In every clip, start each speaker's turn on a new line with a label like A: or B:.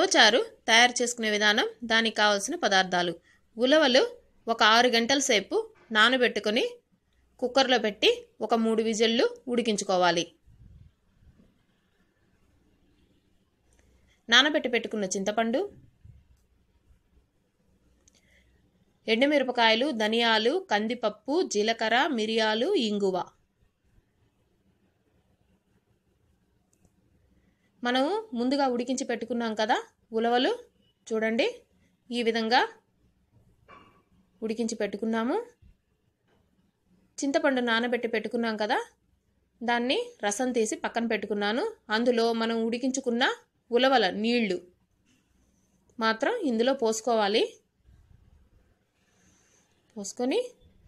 A: ఉలవచారు తయారు చేసుకునే విధానం దానికి కావాల్సిన పదార్థాలు ఉలవలు ఒక ఆరు గంటల సేపు నానబెట్టుకొని కుక్కర్లో పెట్టి ఒక మూడు విజిల్లు ఉడికించుకోవాలి నానబెట్టి పెట్టుకున్న చింతపండు ఎండుమిరపకాయలు ధనియాలు కందిపప్పు జీలకర్ర మిరియాలు ఇంగువ మనము ముందుగా ఉడికించి పెట్టుకున్నాం కదా ఉలవలు చూడండి ఈ విధంగా ఉడికించి పెట్టుకున్నాము చింతపండు నానబెట్టి పెట్టుకున్నాం కదా దాన్ని రసం తీసి పక్కన పెట్టుకున్నాను అందులో మనం ఉడికించుకున్న ఉలవల నీళ్లు మాత్రం ఇందులో పోసుకోవాలి పోసుకొని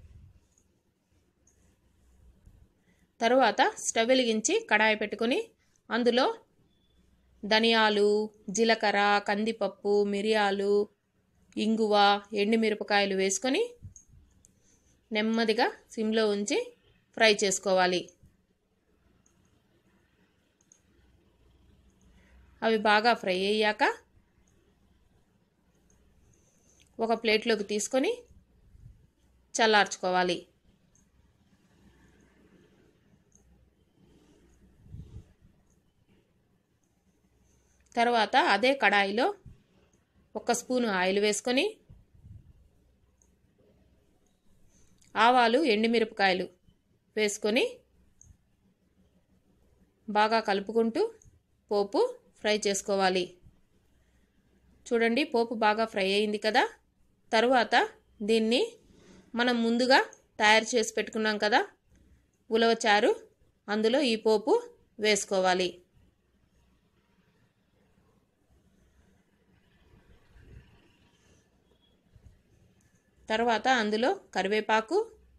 A: తరువాత స్టవ్ వెలిగించి కడాయి పెట్టుకొని అందులో ధనియాలు జీలకర్ర కందిపప్పు మిరియాలు ఇంగువ ఎండుమిరపకాయలు వేసుకొని నెమ్మదిగా సిమ్లో ఉంచి ఫ్రై చేసుకోవాలి అవి బాగా ఫ్రై అయ్యాక ఒక ప్లేట్లోకి తీసుకొని చల్లార్చుకోవాలి తర్వాత అదే కడాయిలో ఒక స్పూను ఆయిల్ వేసుకొని ఆవాలు ఎండుమిరపకాయలు వేసుకొని బాగా కలుపుకుంటూ పోపు ఫ్రై చేసుకోవాలి చూడండి పోపు బాగా ఫ్రై అయింది కదా తరువాత దీన్ని మనం ముందుగా తయారు చేసి పెట్టుకున్నాం కదా ఉలవచారు అందులో ఈ పోపు వేసుకోవాలి తర్వాత అందులో కరివేపాకు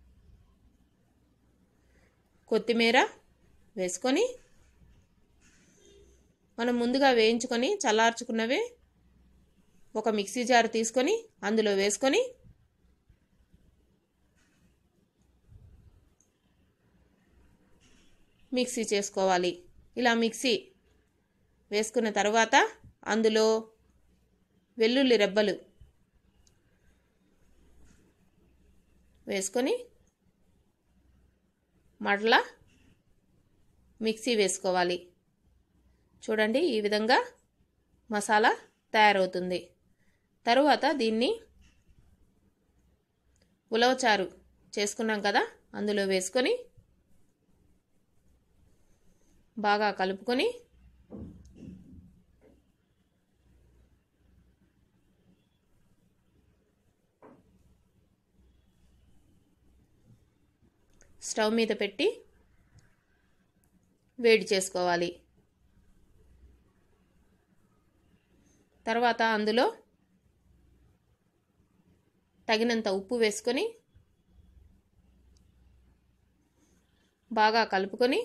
A: కొత్తిమీర వేసుకొని మనం ముందుగా వేయించుకొని చల్లార్చుకున్నవి ఒక మిక్సీ జార్ తీసుకొని అందులో వేసుకొని మిక్సీ చేసుకోవాలి ఇలా మిక్సీ వేసుకున్న తర్వాత అందులో వెల్లుల్లి రెబ్బలు వేసుకొని మరలా మిక్సీ వేసుకోవాలి చూడండి ఈ విధంగా మసాలా తయారవుతుంది తరువాత దీన్ని ఉలవచారు చేసుకున్నాం కదా అందులో వేసుకొని బాగా కలుపుకొని స్టవ్ మీద పెట్టి వేడి చేసుకోవాలి తర్వాత అందులో తగినంత ఉప్పు వేసుకొని బాగా కలుపుకొని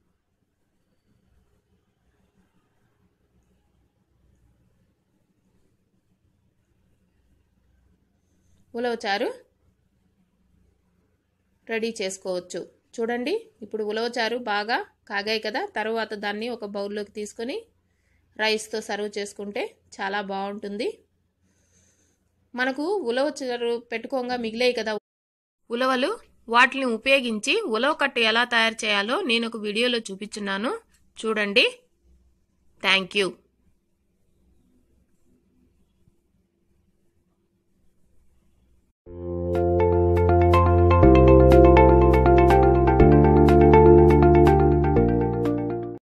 A: ఉలవచారు రెడీ చేసుకోవచ్చు చూడండి ఇప్పుడు ఉలవచారు బాగా కాగాయి కదా తర్వాత దాన్ని ఒక బౌల్లోకి తీసుకొని రైస్తో సర్వ్ చేసుకుంటే చాలా బాగుంటుంది మనకు ఉలవచారు పెట్టుకోగా మిగిలాయి కదా ఉలవలు వాటిని ఉపయోగించి ఉలవ కట్టు ఎలా తయారు చేయాలో నేను ఒక వీడియోలో చూపించున్నాను చూడండి థ్యాంక్ యూ